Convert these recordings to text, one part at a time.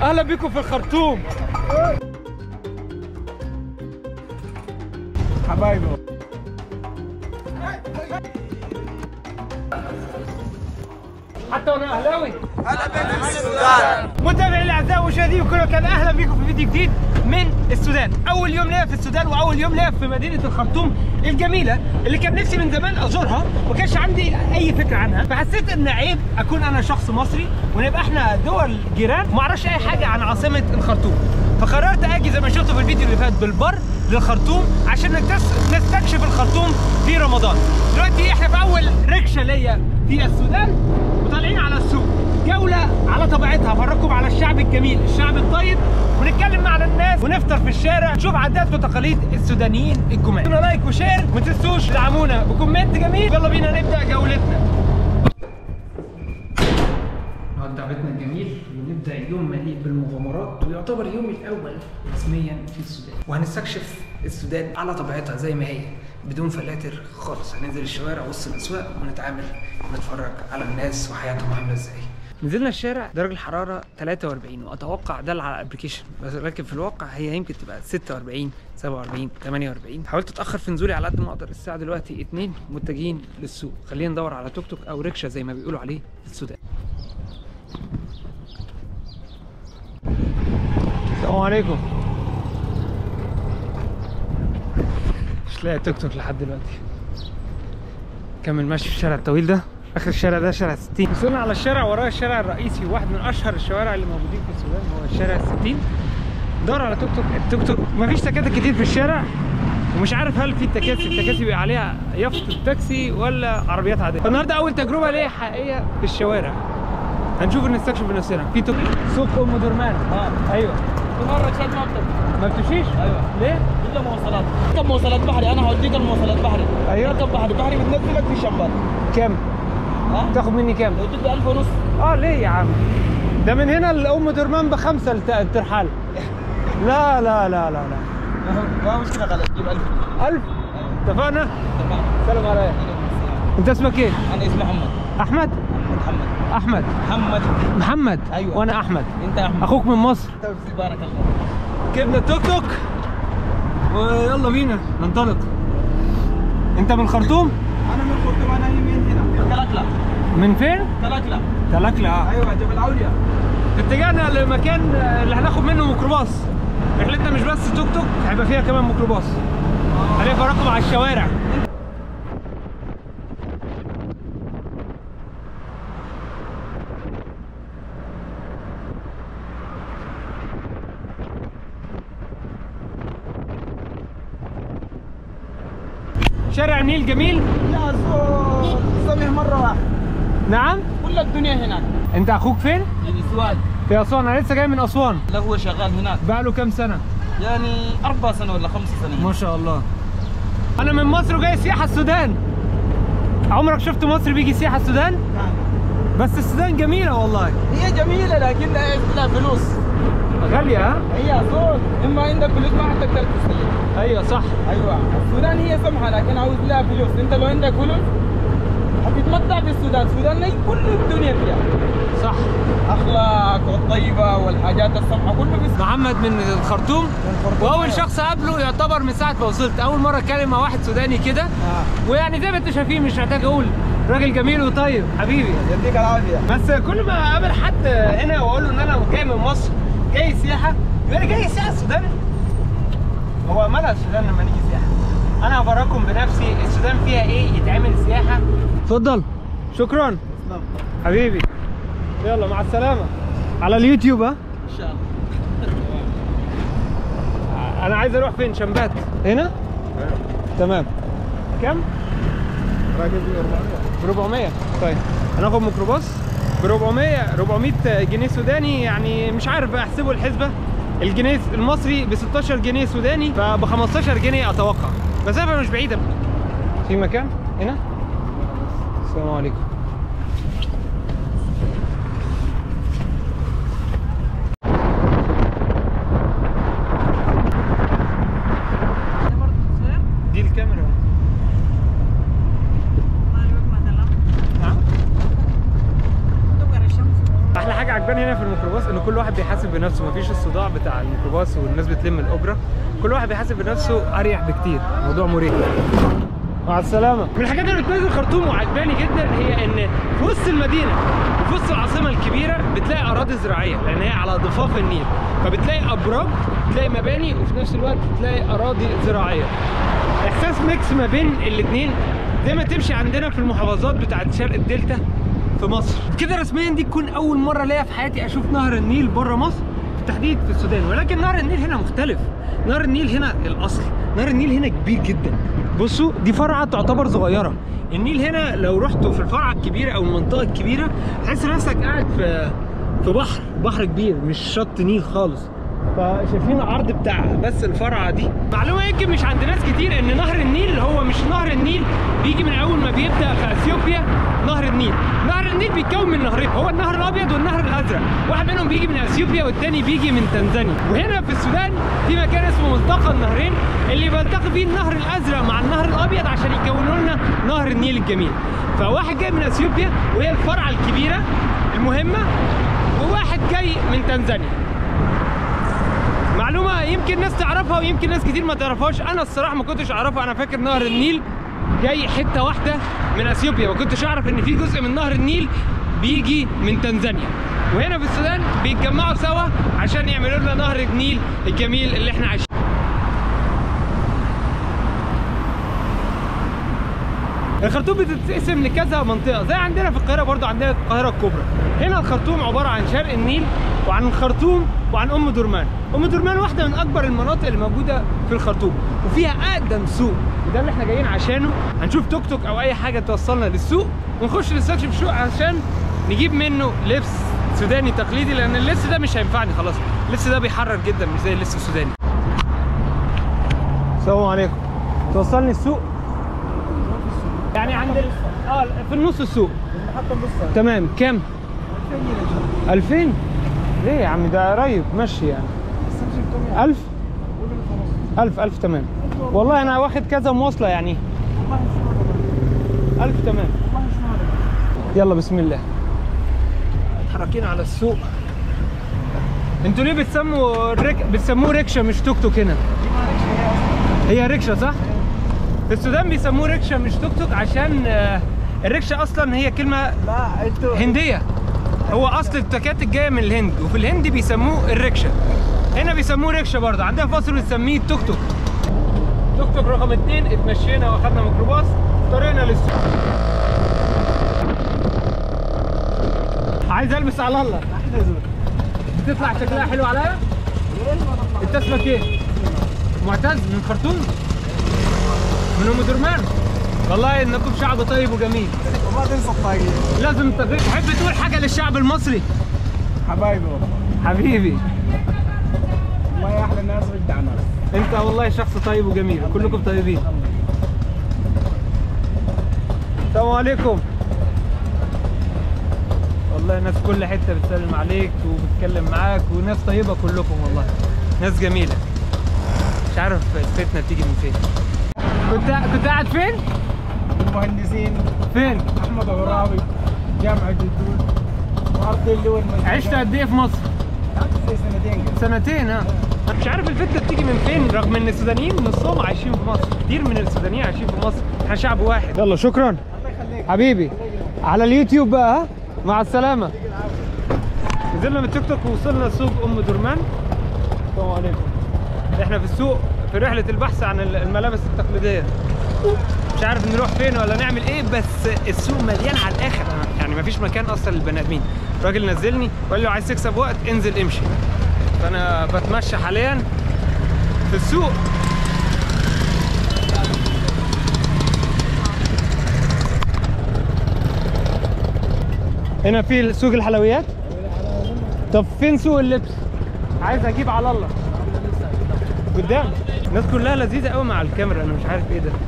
اهلا بكم في الخرطوم حبايبي حتى وانا اهلاوي هلا بك في السودان متابعي الاعزاء ومشاهدي كل مكان اهلا بكم في فيديو جديد من السودان اول يوم ليا في السودان واول يوم ليا في مدينه الخرطوم الجميله اللي كان نفسي من زمان ازورها ما كانش عندي اي فكره عنها فحسيت ان عيب اكون انا شخص مصري ونبقى احنا دول جيران وما اعرفش اي حاجه عن عاصمه الخرطوم فقررت اجي زي ما شفتوا في الفيديو اللي فات بالبر للخرطوم عشان نكتس- نستكشف الخرطوم في رمضان دلوقتي احنا في اول ركشه ليا في السودان وطالعين على السوق جولة على طبيعتها هفرجكم على الشعب الجميل الشعب الطيب ونتكلم مع الناس ونفطر في الشارع نشوف عادات وتقاليد السودانيين الجمال دون لايك وشير ما تنسوش تدعمونا بكومنت جميل يلا بينا نبدأ جولتنا بعد دعوتنا الجميل ونبدا يوم مليء بالمغامرات ويعتبر يومي الاول رسميا في السودان وهنستكشف السودان على طبيعتها زي ما هي بدون فلاتر خالص هننزل الشوارع وسط الاسواق ونتعامل ونتفرج على الناس وحياتهم عامله ازاي نزلنا الشارع درجة الحرارة 43 وأتوقع ده على الابلكيشن بس لكن في الواقع هي يمكن تبقى 46 47 48 حاولت أتأخر في نزولي على قد ما أقدر الساعة دلوقتي 2 متجهين للسوق خلينا ندور على توك توك أو ريكشا زي ما بيقولوا عليه في السودان السلام عليكم مش لاقي توك توك لحد دلوقتي كمل ماشي في الشارع الطويل ده اخر الشارع ده شارع 60 وصلنا على الشارع ورايا الشارع الرئيسي واحد من اشهر الشوارع اللي موجودين في السودان هو الشارع 60 دور على توك توك التوك توك مفيش تكاتك كتير في الشارع ومش عارف هل في التكاسي التكاسي بيبقى عليها يافطة تاكسي ولا عربيات عادية النهارده أول تجربة ليا حقيقية في الشوارع هنشوف ونستكشف بنفسنا في توك سوق أم درمان اه أيوه مرة شاد ما بتبقى ما بتمشيش؟ ايوه ليه؟ الا مواصلات اركب مواصلات بحري انا هوديك المواصلات بحري أيوة. اركب بحري بحري بتنزلك في شمبات كام؟ ها تاخد مني كام؟ وديك ب 1000 ونص اه ليه يا عم ده من هنا لأم درمان بخمسة الت- الترحال لا لا لا لا لا ما مشكلة خلاص جيب 1000 ألف اتفقنا تمام سلام عليك انت اسمك ايه انا اسمي محمد احمد محمد احمد محمد محمد أيوة. وانا احمد انت يا احمد اخوك من مصر بارك الله ركبنا التوك توك ويلا بينا ننطلق انت من الخرطوم انا من خرطوم انا من هنا كلاكلا من فين كلاكلا تلكلا اه ايوه جبل عوليا اتجهنا لمكان اللي هناخد منه ميكروباص رحلتنا مش بس توك توك هيبقى فيها كمان ميكروباص هنفرجكم على الشوارع شارع النيل جميل يا زول سمح مرة واحدة نعم كل الدنيا هناك انت اخوك فين النسوان في اسوان انا لسه جاي من اسوان لا هو شغال هناك بقاله كام سنه يعني أربع سنة ولا خمس سنين ما شاء الله انا من مصر وجاي سياحه السودان عمرك شفت مصر بيجي سياحه السودان نعم. بس السودان جميله والله هي جميلة لكن لها فلوس غاليه ها هي زول اما عندك فلوس ما حتقدر تستلم ايوه صح ايوه السودان هي سمحه لكن عاوز لها فلوس انت لو عندك فلوس هتتمتع في السودان السودان هي كل الدنيا فيها صح اخلاق والطيبه والحاجات السمحه كله في السودان. محمد من الخرطوم الخرطوم، واول أيوة. شخص اقابله يعتبر من ساعه ما وصلت اول مره اتكلم مع واحد سوداني كده آه. ويعني زي ما انتوا شايفين مش محتاج اقول راجل جميل وطيب حبيبي يديك العافيه بس كل ما اقابل حد هنا واقول له ان انا جاي من مصر جاي سياحه يقول لي جاي سياحه السودان هو مالها السودان لما نيجي سياحه انا هفرجكم بنفسي السودان فيها ايه يتعمل سياحه اتفضل شكرا حبيبي يلا مع السلامه على اليوتيوب ها ان شاء الله انا عايز اروح فين شمبات هنا تمام كم راجل ب 400 طيب هناخد ميكروباص ب 400 400 جنيه سوداني يعني مش عارف بقى احسبوا الحسبه الجنيه المصري ب 16 جنيه سوداني فب 15 جنيه اتوقع مسافه مش بعيده في مكان هنا السلام عليكم دي الكاميرا نعم احلى حاجه حاجه عجباني هنا في الميكروباص ان كل واحد بيحاسب بنفسه مفيش الصداع بتاع الميكروباص والناس بتلم الاجره كل واحد بيحاسب بنفسه اريح بكتير موضوع مريح مع السلامة. من الحاجات اللي بتميز الخرطوم وعجباني جدا هي ان في وسط المدينة وفي وسط العاصمة الكبيرة بتلاقي أراضي زراعية لأن هي على ضفاف النيل فبتلاقي أبراج تلاقي مباني وفي نفس الوقت تلاقي أراضي زراعية. إحساس ميكس ما بين الاتنين زي ما تمشي عندنا في المحافظات بتاعت شرق الدلتا في مصر. كده رسميا دي تكون أول مرة ليا في حياتي أشوف نهر النيل بره مصر بالتحديد في السودان ولكن نهر النيل هنا مختلف نهر النيل هنا الاصل نهر النيل هنا كبير جدا بصوا دي فرعه تعتبر صغيره النيل هنا لو رحتوا في الفرعه الكبيره او المنطقه الكبيره تحس نفسك قاعد في في بحر بحر كبير مش شط نيل خالص فشايفين العرض بتاع بس الفرعه دي معلومه يمكن مش عند ناس كتير ان نهر النيل هو مش نهر النيل بيجي من اول ما بيبدا في اثيوبيا نهر النيل نهر النيل بيتكون من نهرين هو النهر الابيض والنهر الازرق واحد منهم بيجي من اثيوبيا والتاني بيجي من تنزانيا وهنا في السودان في مكان اسمه ملتقى النهرين اللي بيلتقي فيه النهر الازرق مع النهر الابيض عشان يكونوا لنا نهر النيل الجميل فواحد جاي من اثيوبيا وهي الفرعه الكبيره المهمه وواحد جاي من تنزانيا معلومه يمكن ناس تعرفها ويمكن ناس كتير ما تعرفهاش انا الصراحه ما كنتش اعرفها انا فاكر نهر النيل جاي حته واحده من اثيوبيا ما كنتش اعرف ان في جزء من نهر النيل بيجي من تنزانيا وهنا في السودان بيتجمعوا سوا عشان يعملوا لنا نهر النيل الجميل اللي احنا عايشين الخرطوم بتتقسم لكذا منطقه زي عندنا في القاهره برضو عندنا القاهره الكبرى هنا الخرطوم عباره عن شرق النيل وعن الخرطوم وعن ام درمان ام درمان واحده من اكبر المناطق اللي موجوده في الخرطوم وفيها اقدم سوق وده اللي احنا جايين عشانه هنشوف توك توك او اي حاجه توصلنا للسوق ونخش نستكشف السوق عشان نجيب منه لبس سوداني تقليدي لان اللبس ده مش هينفعني خلاص اللبس ده بيحرر جدا مش زي اللبس السوداني السلام عليكم توصلني السوق يعني عند ال... اه في النص السوق حتى نص تمام كام 2000 ليه يا عم ده قريب مشي يعني 1000 1000 1000 تمام والله انا واخد كذا مواصله يعني 1000 تمام يلا بسم الله متحركين على السوق انتوا ليه بتسموا الرك... بتسموه ركشه مش توك توك هنا هي ركشه صح في السودان بيسموه ركشه مش توك توك عشان آه، الركشه اصلا هي كلمه لا انتوا هنديه هو اصل التكاتك جايه من الهند وفي الهند بيسموه الركشه هنا بيسموه ركشه برضه عندنا في مصر بنسميه توك توك توك توك رقم اتنين اتمشينا واخدنا ميكروباص طريقنا للسوق عايز البس على الله تطلع شكلها حلو عليا انت اسمك ايه معتز من خرطوم من ام درمان والله انكم شعب طيب وجميل وما تنسى الطاقية لازم تغ- تحب تقول حاجه للشعب المصري حبايبي والله حبيبي والله يا احلى الناس رجع ناس انت والله شخص طيب وجميل كلكم طيبين السلام عليكم والله ناس كل حته بتسلم عليك وبتتكلم معاك وناس طيبه كلكم والله ناس جميله مش عارف الفتنه بتيجي من فين كنت كنت قاعد فين المهندسين فين احمد غراوي جامعة جدود وارض اللي المجد عشت قد ايه في مصر زي سنتين كده سنتين ها انا مش عارف الفتنه بتيجي من فين رغم ان السودانيين نصهم عايشين في مصر كتير من السودانيين عايشين في مصر احنا شعب واحد يلا شكرا الله يخليك حبيبي على اليوتيوب بقى ها مع السلامه نزلنا من التيك توك ووصلنا سوق ام درمان السلام عليكم احنا في السوق في رحله البحث عن الملابس التقليديه مش عارف نروح فين ولا نعمل ايه بس السوق مليان على الاخر يعني مفيش مكان اصلا للبني ادمين الراجل نزلني وقال لي لو عايز تكسب وقت انزل امشي فانا بتمشى حاليا في السوق هنا في سوق الحلويات طب فين سوق اللبس عايز اجيب على الله قدام الناس كلها لذيذه قوي مع الكاميرا انا مش عارف ايه ده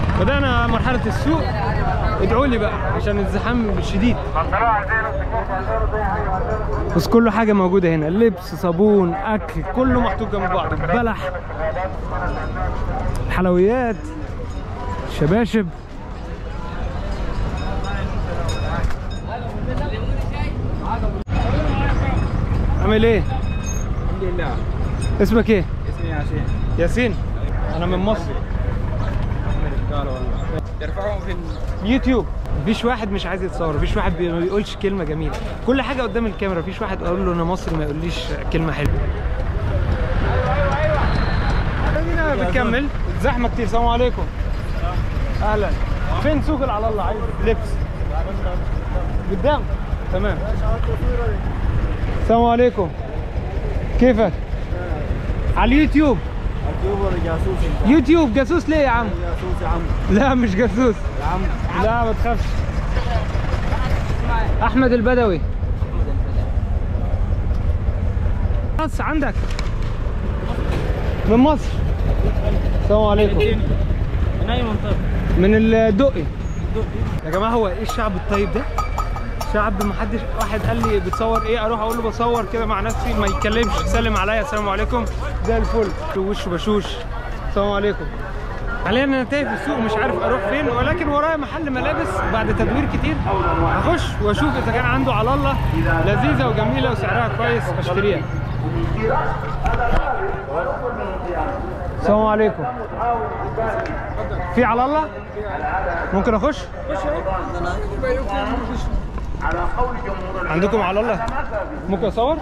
بدأنا مرحلة السوق ادعوا لي بقى عشان الزحام شديد بس كل حاجة موجودة هنا لبس صابون أكل كله محطوط جنب بعض بلح حلويات شباشب عامل ايه؟ الحمد لله اسمك ايه؟ اسمي ياسين ياسين انا من مصر قالوا والله ترفعهم في ال- يوتيوب مفيش واحد مش عايز يتصور مفيش واحد بي- ما بيقولش كلمه جميله كل حاجه قدام الكاميرا مفيش واحد اقول له انا مصري ما يقوليش كلمه حلوه خلينا بنكمل زحمه كتير السلام عليكم اهلا فين سوق اللي على الله عايز لبس قدام تمام السلام عليكم كيفك على اليوتيوب يوتيوب جاسوس ليه يا عم جاسوس يا عم لا مش جاسوس يا عم لا ما تخافش احمد البدوي خلاص عندك من مصر السلام عليكم من اي منطقه؟ من الدقي يا جماعه هو ايه الشعب الطيب ده شعب ما حدش واحد قال لي بتصور ايه اروح اقول له بصور كده مع نفسي ما يتكلمش يسلم عليا السلام عليكم زي الفل وشه بشوش السلام عليكم حاليا انا تايه في السوق مش عارف اروح فين ولكن ورايا محل ملابس بعد تدوير كتير هخش واشوف اذا كان عنده على الله لذيذه وجميله وسعرها كويس اشتريها السلام عليكم في على الله ممكن اخش عندكم على الله ممكن اصور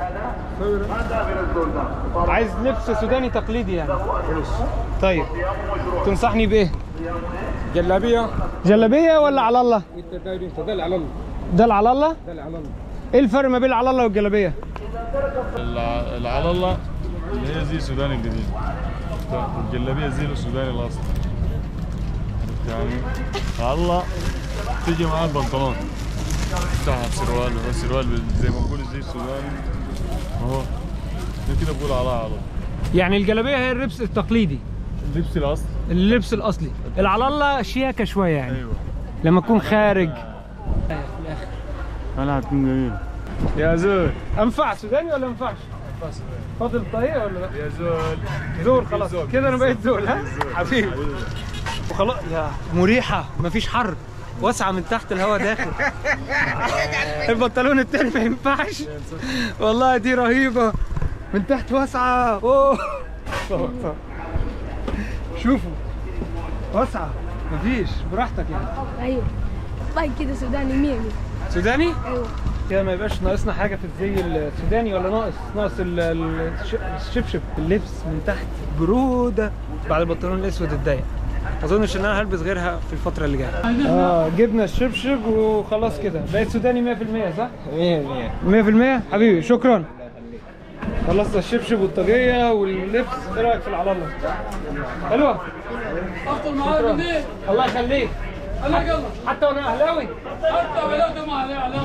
عايز لبس سوداني تقليدي يعني طيب تنصحني بايه جلابيه جلابيه ولا على الله انت داير انت دل على الله ده اللي على الله دل على الله ايه الفرق ما بين على الله والجلابيه الع- العلى الله اللي هي زي السوداني القديم والجلابيه زي السوداني الاصلي يعني على الله تيجي معاه البنطلون تحت سروال والسروال زي ما بقول زي السوداني اهو عشان كده بقول على على يعني الجلابيه هي اللبس التقليدي اللبس الاصلي اللبس الاصلي العلى الله شياكه شويه يعني ايوه لما تكون خارج انا هتكون جميل يا زول انفع سوداني ولا ما ينفعش فاضل طريقه ولا لا يا زول زول خلاص زول. كده انا بقيت زول ها حبيبي وخلاص يا مريحه مفيش حر واسعه من تحت الهواء داخل البنطلون التاني ما ينفعش والله دي رهيبه من تحت واسعه اوه شوفوا واسعه مفيش براحتك يعني ايوه طيب كده سوداني مية مية سوداني ايوه كده ما يبقاش ناقصنا حاجه في الزي السوداني ولا ناقص ناقص ال- ال- الش- الشبشب اللبس من تحت بروده بعد البنطلون الاسود الضيق ما اظنش ان انا هلبس غيرها في الفتره اللي جايه اه جبنا الشبشب وخلاص كده بقيت سوداني 100% صح 100 100% حبيبي شكرا خلصنا الشبشب والطاقيه واللبس ايه رايك في العلالة حلوه افضل معايا بالليل الله يخليك الله يلا حتى وانا اهلاوي حتى ولو ما عليه علامه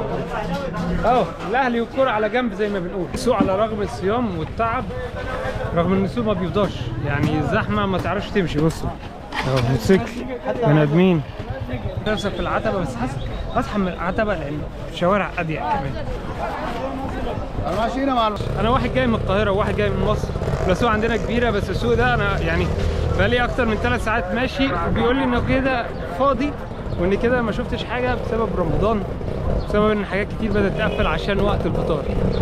اهو الاهلي والكرة على جنب زي ما بنقول السوق على رغم الصيام والتعب رغم ان السوق ما بيفضاش يعني الزحمه ما تعرفش تمشي بصوا اهو موتوسيكل بني ادمين نفسك في العتبه بس حاسس اصحى من العتبه لان الشوارع اضيق كمان ماشيين مع انا واحد جاي من القاهره وواحد جاي من مصر السوق عندنا كبيره بس السوق ده انا يعني بقالي اكتر من ثلاث ساعات ماشي وبيقول لي انه كده فاضي وان كده ما شفتش حاجه بسبب رمضان بسبب ان حاجات كتير بدات تقفل عشان وقت الفطار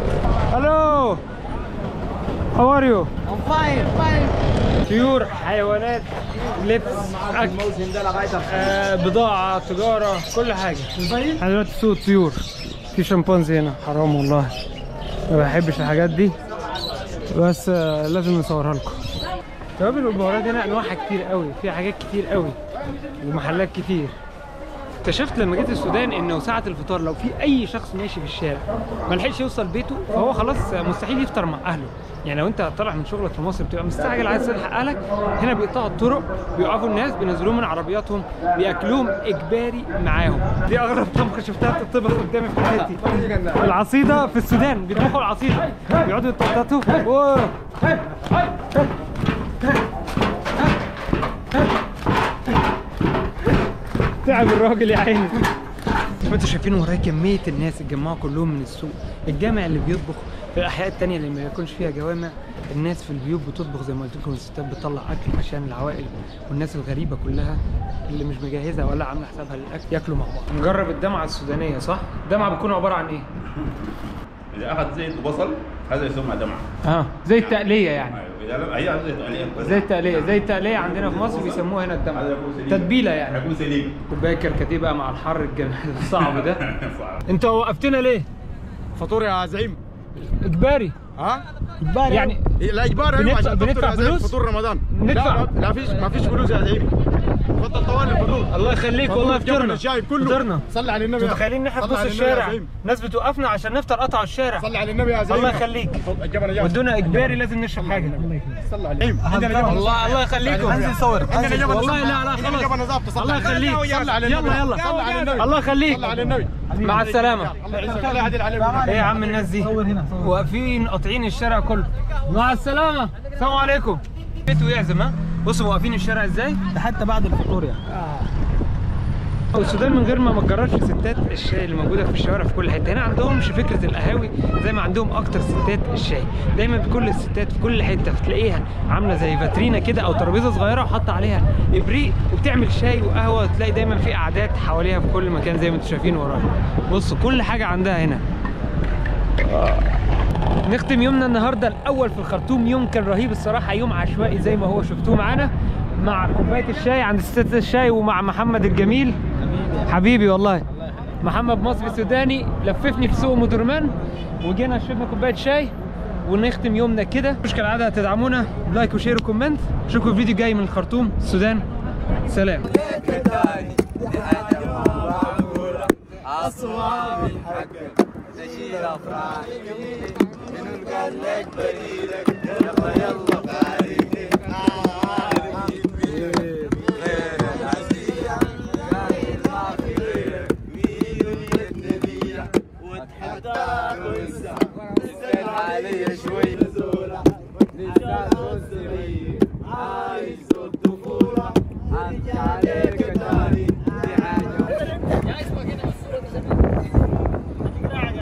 الو هاو ار يو فاين فاين طيور حيوانات لبس اكل آه بضاعه تجاره كل حاجه احنا دلوقتي في سوق الطيور في شمبانزي هنا حرام والله ما بحبش الحاجات دي بس آه لازم نصورها لكم توابل والبهارات هنا انواعها كتير قوي فيها حاجات كتير قوي ومحلات كتير اكتشفت لما جيت السودان انه ساعة الفطار لو في اي شخص ماشي في الشارع ما لحقش يوصل بيته فهو خلاص مستحيل يفطر مع اهله يعني لو انت طالع من شغلك في مصر بتبقى مستعجل عايز تلحق اهلك هنا بيقطعوا الطرق بيوقفوا الناس بينزلوهم من عربياتهم بياكلوهم اجباري معاهم دي اغرب طبخه شفتها بتطبخ قدامي في حياتي العصيده في السودان بيطبخوا العصيده بيقعدوا يتنططوا أوه. تعب الراجل يا عيني زي ما انتوا شايفين ورايا كميه الناس اتجمعوا كلهم من السوق الجامع اللي بيطبخ في الاحياء التانية اللي ما يكونش فيها جوامع الناس في البيوت بتطبخ زي ما قلت لكم الستات بتطلع اكل عشان العوائل والناس الغريبه كلها اللي مش مجهزه ولا عامله حسابها للاكل ياكلوا مع بعض نجرب الدمعه السودانيه صح الدمعه بتكون عباره عن ايه اذا اخذ زيت وبصل هذا يسمى دمعه اه زي التقليه يعني اذا لم هي زيت عليه بس زي التقليه زي التقليه عندنا في مصر بيسموها هنا هذا الدمعه يكون سليم تتبيله يعني يكون سليم كوبايه كركديه بقى مع الحر الجم- الصعب ده صعب. انت وقفتنا ليه فطور يا زعيم اجباري ها اجباري يعني لا اجبار بندفع- ايوه عشان تفطر بندفع يا زعيم فلوس؟ فطور رمضان ندفع. لا ما- لا فيش ما فيش فلوس يا زعيم تفضل طوال الفطور الله يخليك فطور والله الجبن فطرنا الشاي كله فطرنا صلي على النبي انتوا يا متخيلين ان احنا في صلي نص على النبي يا الشارع زعيم. ناس بتوقفنا عشان نفطر قطعوا الشارع صلي على النبي يا زعيم الله يخليك الجبن جاهز ودونا اجباري لازم نشرب حاجه صلي على النبي عندنا جبن الله الله يخليكم انزل صور عندنا جبن والله لا لا عندنا خلاص جبن نظافه صلي الله على يخليك النبي. صلي على النبي يلا يلا صلي على النبي الله يخليك صلي على النبي مع السلامه الله يعزك الله يعدل عليك ايه يا عم الناس دي صور هنا واقفين قاطعين الشارع كله مع السلامه السلام عليكم بيته يعزم ها بصوا واقفين الشارع ازاي ده حتى بعد الفطور يعني السودان من غير ما ما تجربش ستات الشاي اللي موجوده في الشوارع في كل حته هنا عندهمش فكره القهاوي زي ما عندهم اكتر ستات الشاي دايما كل الستات في كل حته بتلاقيها عامله زي فاترينا كده او ترابيزه صغيره وحاطه عليها ابريق وبتعمل شاي وقهوه تلاقي دايما في قعدات حواليها في كل مكان زي ما انتم شايفين ورايا بصوا كل حاجه عندها هنا نختم يومنا النهارده الاول في الخرطوم يوم كان رهيب الصراحه يوم عشوائي زي ما هو شفتوه معانا مع كوبايه الشاي عند ستات الشاي ومع محمد الجميل حبيبي والله محمد مصري سوداني لففني في سوق ام درمان وجينا شربنا كوبايه شاي ونختم يومنا كده مش كالعاده تدعمونا لايك وشير وكومنت اشوفكم في فيديو جاي من الخرطوم السودان سلام أصوات الحق نشيل أفراحي من قال لك بريدك يلا يلا فارقك غير العزية غير ما في غيرك في دنيا النبيع وتحداك وانسى اسأل علي شوي نزولة لسان والسرية عايز